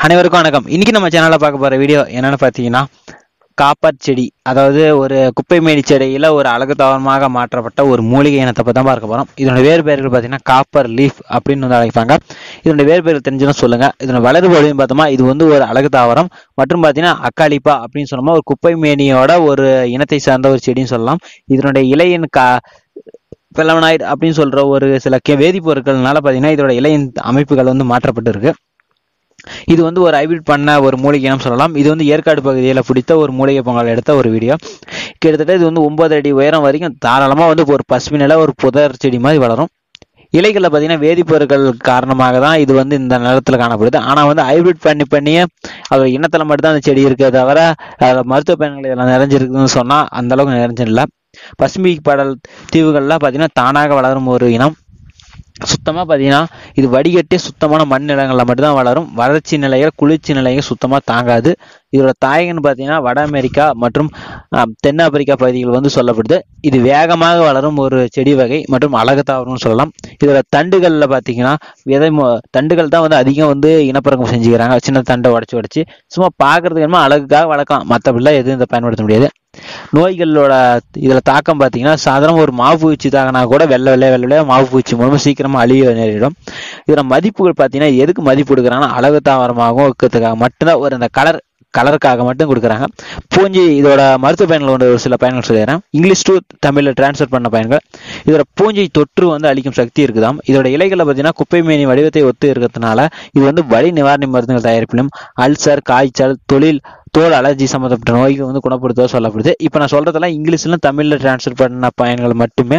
அனைவருக்கும் வணக்கம் இன்னைக்கு நம்ம சேனல்ல பார்க்க போற வீடியோ என்னன்னு பார்த்தீங்கன்னா காப்பர் செடி அதாவது ஒரு குப்பை மேடி செடியில ஒரு அழகு தாவரமாக மாற்றப்பட்ட ஒரு மூலிகை இனத்தை பற்றி தான் பார்க்க போறோம் இதோட வேறு பெயர்கள் பார்த்தீங்கன்னா காப்பர் லீஃப் அப்படின்னு வந்து அழைப்பாங்க இதோட வேறு பெயர்கள் தெரிஞ்சுன்னா சொல்லுங்க இதோட வளர்வு வழியும் பார்த்தோமா இது வந்து ஒரு அழகு தாவரம் மற்றும் பார்த்தீங்கன்னா அக்காலிப்பா அப்படின்னு சொன்னோமா ஒரு குப்பை மேனியோட ஒரு இனத்தை சார்ந்த ஒரு செடின்னு சொல்லலாம் இதனுடைய இலையின் கா பெலவனாய்டு அப்படின்னு சொல்ற ஒரு சில கெ- வேதிப்பொருட்கள்னால பார்த்தீங்கன்னா இதோட இலையின் அமைப்புகள் வந்து மாற்றப்பட்டு இருக்கு இது வந்து ஒரு ஹைபிரிட் பண்ண ஒரு மூலிகை இனம் சொல்லலாம் இது வந்து ஏற்காடு பகுதியில் பிடித்த ஒரு மூலிகை பொங்கல் எடுத்த ஒரு வீடியோ கிட்டத்தட்ட இது வந்து ஒன்பது அடி உயரம் வரைக்கும் தாராளமாக வந்து ஒரு பசுமையில ஒரு புதர் செடி மாதிரி வளரும் இலைகளில் பார்த்தீங்கன்னா வேதிப்பொருட்கள் காரணமாக தான் இது வந்து இந்த நிலத்தில் காணப்படுது ஆனால் வந்து ஹைபிரிட் பண்ணி பண்ணியே அது இனத்தில் மட்டும்தான் அந்த செடி இருக்கே தவிர அதில் மருத்துவ பயன்கள் இதெல்லாம் நிறைஞ்சிருக்குன்னு சொன்னால் அந்த அளவுக்கு நிறைஞ்சிடல பசுமை படல் தீவுகள்லாம் பார்த்தீங்கன்னா தானாக வளரும் ஒரு இனம் சுத்தமாக பார்த்தீங்கன்னா இது வடிகட்டி சுத்தமான மண் நிலங்களில் மட்டும்தான் வளரும் வறட்சி நிலைகள் குளிர்ச்சி நிலைகள் சுத்தமாக தாங்காது இதோட தாயகன்னு பார்த்தீங்கன்னா வட அமெரிக்கா மற்றும் ஆஹ், தென்னாப்பிரிக்கா பகுதிகள் வந்து சொல்லப்படுது இது வேகமாக வளரும் ஒரு செடி வகை மற்றும் அழகு தாவரம்னு சொல்லலாம் இதோட தண்டுகளில் பார்த்தீங்கன்னா விதை மு- தண்டுகள் தான் வந்து அதிகம் வந்து இனப்பெருக்கம் செஞ்சுக்கிறாங்க சின்ன தண்டை உடச்சி உடச்சி சும்மா பார்க்கறதுக்கு என்னமோ அழகுக்காக வளர்க்கலாம் மற்றபடிலாம் எதுவும் இதை பயன்படுத்த முடியாது நோய்களோட இதில் தாக்கம் பார்த்தீங்கன்னா சாதாரண ஒரு மாவு பூச்சி தாக்கினா கூட வெள்ளை வெள்ளை வெள்ளை வெள்ளையா மாவு பூச்சி மூலமாக சீக்கிரமாக அழிய நேரிடும் இதில் மதிப்புகள் பார்த்தீங்கன்னா எதுக்கு மதிப்பு கொடுக்குறாங்கன்னா அழகு தாவரமாகவும் இருக்கிறதுக்காக மட்டும்தான் ஒரு அந்த கலர் கலருக்காக மட்டும் கொடுக்குறாங்க பூஞ்சி இதோட மருத்துவ பயன்கள் ஒன்று ஒரு சில பயன்கள் சொல்லிடுறேன் இங்கிலீஷ் டு தமிழில் டிரான்ஸ்ஃபர் பண்ண பயன்கள் இதோட பூஞ்சை தொற்று வந்து அளிக்கும் சக்தி இருக்குதாம் இதோட இலைகளை பார்த்தீங்கன்னா குப்பை மேனி வடிவத்தை ஒத்து இருக்கிறதுனால இது வந்து வலி நிவாரணி மருந்துகள் தயாரிப்பிலும் அல்சர் காய்ச்சல் தொழில் தோல் அலர்ஜி சம்மந்தப்பட்ட நோய்கள் வந்து குணப்படுத்த சொல்லப்படுது இப்போ நான் சொல்றதெல்லாம் இங்கிலீஷ்ல தமிழ்ல டிரான்ஸ்ஃபர் பண்ண பயன்கள் மட்டுமே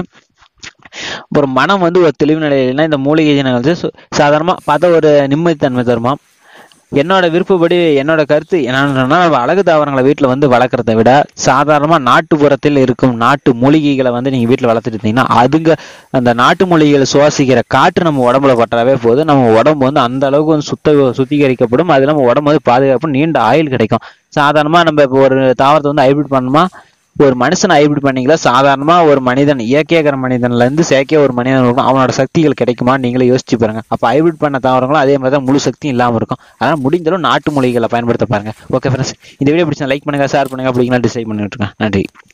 ஒரு மனம் வந்து ஒரு தெளிவு நிலையிலனா இந்த மூலிகை இனங்கள் வந்து சு- சாதாரணமா பார்த்தா ஒரு நிம்மதித்தன்மை தருமா என்னோட விருப்பப்படி என்னோட கருத்து என்னன்னா நம்ம அழகு தாவரங்களை வீட்டில் வந்து வளர்க்குறத விட சாதாரணமாக நாட்டுப்புறத்தில் இருக்கும் நாட்டு மூலிகைகளை வந்து நீங்கள் வீட்டில் வளர்த்துட்டு இருந்தீங்கன்னா அதுங்க அந்த நாட்டு மூலிகைகளை சுவாசிக்கிற காற்று நம்ம உடம்புல பட்டாவே போதும் நம்ம உடம்பு வந்து அந்த அளவுக்கு வந்து சுத்த சுத்திகரிக்கப்படும் அது நம்ம உடம்பு வந்து பாதுகாப்பு நீண்ட ஆயுள் கிடைக்கும் சாதாரணமாக நம்ம இப்போ ஒரு தாவரத்தை வந்து ஹைபிரிட் பண்ணோமா ஒரு மனுஷனை ஹைபிரிட் பண்ணீங்களா சாதாரணமா ஒரு மனிதன் இயற்கையகர மனிதன்ல இருந்து செயற்கை ஒரு மனிதன் இருக்கும் அவனோட சக்திகள் கிடைக்குமா நீங்களே யோசிச்சு பாருங்க அப்ப ஹைபிரிட் பண்ண தாவரங்களும் அதே மாதிரி தான் முழு சக்தியும் இல்லாம இருக்கும் அதனால முடிஞ்சளவு நாட்டு மொழிகளை பயன்படுத்த பாருங்க ஓகே ஃப்ரெண்ட்ஸ் இந்த வீடியோ பிடிச்சா லைக் பண்ணுங்க ஷேர் பண்ணுங்க அப்படிங்களா டிசைட் பண்ணி விட்டுருங்க நன்றி